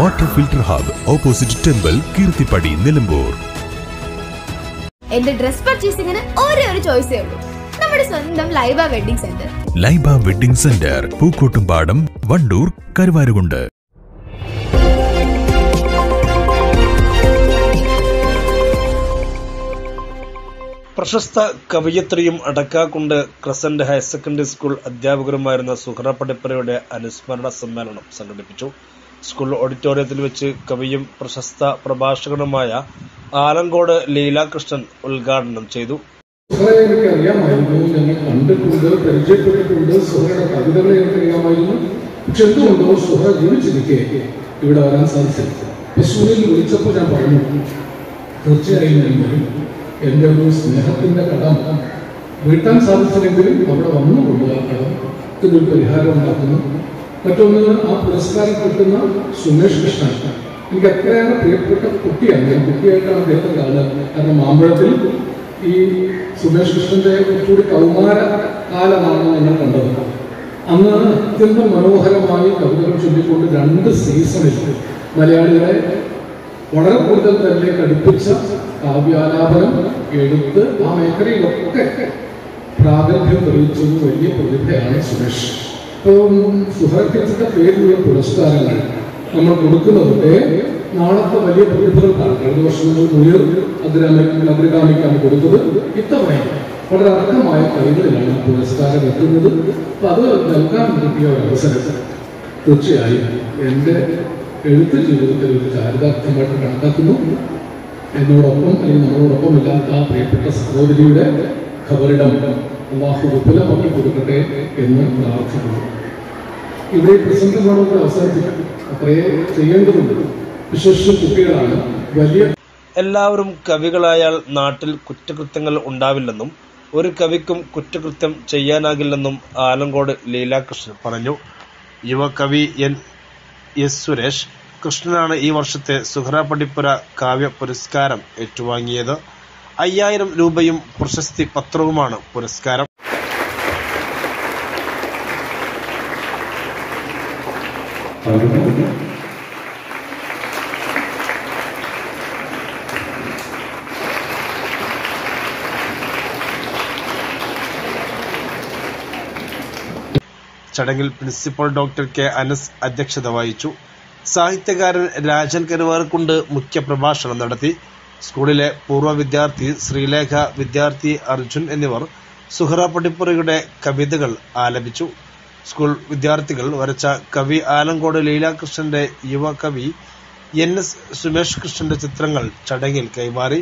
water filter hub opposite temple Keerthippadi Nilambur എന്റെ dress പർച്ചേസിംഗിന് ഒരേ ഒരു ചോയ്സേ ഉള്ളൂ നമ്മുടെ സ്വന്തം Laiba wedding centre Laiba wedding centre Pookkottumpadam Wandoor Karuvarakundu പ്രശസ്ത കവയിത്രിയും Adakkakundu crescent higher secondary school അധ്യാപകരുമായിരുന്ന സുഹറ പടിപ്പറയുടെ അനുസ്മരണ സമ്മേളനം സംഘടിപ്പിച്ചു സ്കൂൾ ഓഡിറ്റോറിയത്തിൽ വെച്ച് കവിയും പ്രശസ്ത പ്രഭാഷകനുമായ ആലങ്കോട് ലീലാകൃഷ്ണൻ ഉദ്ഘാടനം ചെയ്തു സുഹറയെ എനിക്ക് അറിയാമായിരുന്നു ഞങ്ങൾ കണ്ടിട്ടുണ്ട് പരിചയപ്പെട്ടിട്ടുണ്ട് സുഹറയുടെ കവിതകളെ എനിക്ക് അറിയാമായിരുന്നു പക്ഷെ എന്തുകൊണ്ടോ സുഹറ ജീവിച്ചിരിക്കെ ഇവിടെ വരാൻ സാധിച്ചില്ല അപ്പൊ സൂര്യൻ വിളിച്ചപ്പോൾ ഞാൻ പറഞ്ഞു തീർച്ചയായും ഞാൻ വരും എൻ്റെ ഒരു സ്നേഹത്തിന്റെ കടം വീട്ടാൻ സാധിച്ചില്ലെങ്കിലും അവിടെ വന്നുകൊണ്ട് ആ കടത്തിനൊരു പരിഹാരം ഉണ്ടാക്കുന്നു മറ്റൊന്ന് ആ പുരസ്കാരം കിട്ടുന്ന സുമേഷ് കൃഷ്ണൻ എനിക്ക് അത്രയേറെ പ്രിയപ്പെട്ട കുട്ടിയാണ് ഞാൻ കുട്ടിയായിട്ടാണ് അദ്ദേഹത്തെ കാണുന്നത് കാരണം മാമ്പഴത്തിൽ ഈ സുമേഷ് കൃഷ്ണന്റെ കുറച്ചുകൂടി കൗമാര കാലമാണ് ഞങ്ങൾ കണ്ടത് അന്ന് അത്യന്തം മനോഹരമായി കവിതകൾ ചൊല്ലിക്കൊണ്ട് രണ്ട് സീസണിൽ മലയാളികളെ വളരെ കൂടുതൽ തന്നെ കടുപ്പിച്ച കാവ്യാലാപനം എടുത്ത് ആ മേഖലയിലൊക്കെ പ്രാഗൽഭ്യം തെളിയിച്ചത് വലിയ പ്രതിഭയാണ് സുരേഷ് ഇപ്പം സുഹൃത്തിന്റെ പേരിലുള്ള പുരസ്കാരങ്ങൾ നമ്മൾ കൊടുക്കുന്നതൊക്കെ നാളത്തെ വലിയ പ്രതിഭകൾക്കാണ് കഴിഞ്ഞ വർഷം നമ്മൾ മുയർ അഗ്രഗാമി അഗ്രഗാമിക്കാണ് കൊടുത്തത് ഇത്തവണ വളരെ അർഹമായ കൈകളിലാണ് പുരസ്കാരം എത്തുന്നത് അപ്പൊ അത് നൽകാൻ കിട്ടിയ ഒരു അവസരം തീർച്ചയായും എൻ്റെ എഴുത്ത് ജീവിതത്തിൽ ഒരു ചാരിതാർത്ഥ്യമായിട്ട് കണക്കാക്കുന്നു എന്നോടൊപ്പം അല്ലെങ്കിൽ നമ്മളോടൊപ്പം ഇല്ലാത്ത ആ പ്രിയപ്പെട്ട സഹോദരിയുടെ ഖബറിടം അള്ളാഹു വിപുലമാക്കി കൊടുക്കട്ടെ എന്ന് പ്രാർത്ഥിക്കുന്നു ഇവിടെ പ്രസംഗമാണോ അവസാനിപ്പിക്കും അത്രയേ ചെയ്യേണ്ടതുണ്ട് വിശേഷ കുട്ടികളാണ് വലിയ എല്ലാവരും കവികളായാൽ നാട്ടിൽ കുറ്റകൃത്യങ്ങൾ ഉണ്ടാവില്ലെന്നും ഒരു കവിക്കും കുറ്റകൃത്യം ചെയ്യാനാകില്ലെന്നും ആലങ്കോട് ലീലാകൃഷ്ണൻ പറഞ്ഞു യുവകവി എൻ എസ് സുരേഷ് കൃഷ്ണനാണ് ഈ വർഷത്തെ സുഹറ പടിപ്പുര കാവ്യ പുരസ്കാരം ഏറ്റുവാങ്ങിയത് അയ്യായിരം രൂപയും പ്രശസ്തി പത്രവുമാണ് പുരസ്കാരം ചടങ്ങിൽ പ്രിൻസിപ്പൽ ഡോക്ടർ കെ അനസ് അധ്യക്ഷത വഹിച്ചു സാഹിത്യകാരൻ രാജൻ കരുവാർക്കുണ്ട് മുഖ്യപ്രഭാഷണം നടത്തി സ്കൂളിലെ പൂർവ്വ വിദ്യാർത്ഥി ശ്രീലേഖ വിദ്യാർത്ഥി അർജുൻ എന്നിവർ സുഹറ പടിപ്പുറയുടെ കവിതകൾ ആലപിച്ചു സ്കൂൾ വിദ്യാർത്ഥികൾ വരച്ച കവി ആലങ്കോട് ലീലാകൃഷ്ണന്റെ യുവ കവി എൻ എസ് സുമേഷ് കൃഷ്ണന്റെ ചിത്രങ്ങൾ ചടങ്ങിൽ കൈമാറി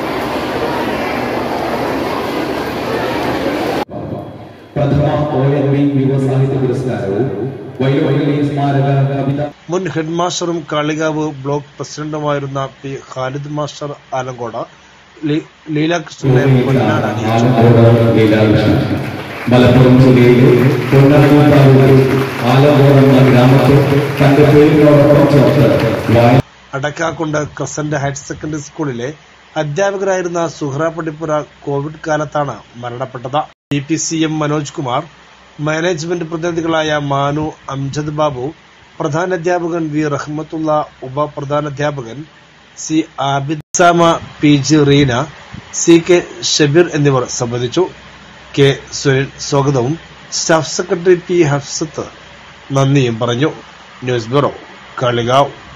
പ്രഥമ ഒ എൻ വി യുവ സാഹിത്യ പുരസ്കാരവും വൈലോഹി സ്മാരക കവിത മുൻ ഹെഡ്മാസ്റ്ററും കാളികാവ് ബ്ലോക്ക് പ്രസിഡന്റുമായിരുന്ന പി ഖാലിദ് മാസ്റ്റർ ആലങ്കോട ലീ- ലീലാകൃഷ്ണനെ പൊന്നാട അണിയിച്ചു ആലങ്കോട് ലീലാകൃഷ്ണൻ മലപ്പുറം ജില്ലയിലെ പൊന്നാനി താലൂക്കിൽ ആലങ്കോട് എന്ന ഗ്രാമത്തിൽ തന്റെ പേരിനോടൊപ്പം ചേർത്ത് വായ അടക്കാക്കുണ്ട് ക്രസന്റ് ഹയർ സെക്കൻഡറി സ്കൂളിലെ അധ്യാപകരായിരുന്ന സുഹ്റ പടിപ്പുര കോവിഡ് കാലത്താണ് മരണപ്പെട്ടത് D P C M Manoj Kumar management പ്രതിനിധികളായ മാനു അംജദ് ബാബു പ്രധാനാധ്യാപകൻ വി റഹ്മത്തുള്ള ഉപപ്രധാനാധ്യാപകൻ C Abid Sama P G Reena C K Shabeer എന്നിവർ സംബന്ധിച്ചു കെ സുനിൽ സ്വാഗതവും സ്റ്റാഫ് സെക്രട്ടറി പി ഹഫ്സത്ത് നന്ദിയും പറഞ്ഞു ന്യൂസ് ബ്യൂറോ കാളികാവ്